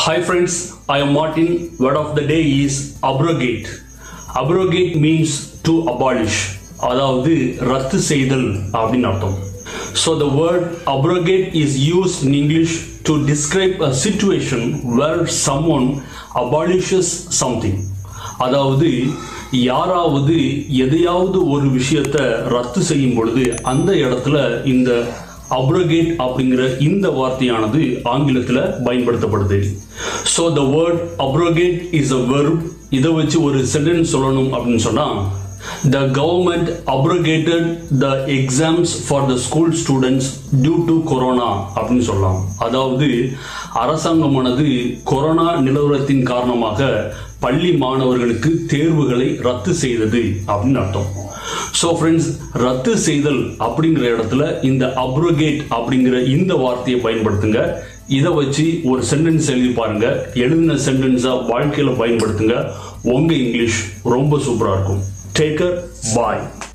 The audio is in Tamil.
Hi friends, I am Martin. Word of the day is abrogate. Abrogate means to abolish. அதாவது ரத்து செய்தல் அப்படின்னு அர்த்தம் so the word abrogate is used in English to describe a situation where someone abolishes something. அதாவது யாராவது எதையாவது ஒரு விஷயத்தை ரத்து செய்யும் பொழுது அந்த இடத்துல இந்த அப்ரோகேட் அப்படிங்கிற இந்த வார்த்தையானது ஆங்கிலத்தில் பயன்படுத்தப்படுது so the word abrogate is a verb இதை வச்சு ஒரு சென்டென்ஸ் சொல்லணும் அப்படின்னு சொன்னால் the government abrogated the exams for the school students due to corona அப்படின்னு சொல்லலாம் அதாவது அரசாங்கமானது கொரோனா நிலவரத்தின் காரணமாக பள்ளி மாணவர்களுக்கு தேர்வுகளை ரத்து செய்தது அப்படின்னு அர்த்தம் ஸோ ஃப்ரெண்ட்ஸ் ரத்து செய்தல் அப்படிங்கிற இடத்துல இந்த அப்ரோகேட் அப்படிங்கிற இந்த வார்த்தையை பயன்படுத்துங்க இதை வச்சு ஒரு சென்டென்ஸ் எழுதி பாருங்க எழுதின சென்டென்ஸாக வாழ்க்கையில் பயன்படுத்துங்க உங்கள் இங்கிலீஷ் ரொம்ப சூப்பராக இருக்கும் டேக்கர் பாய்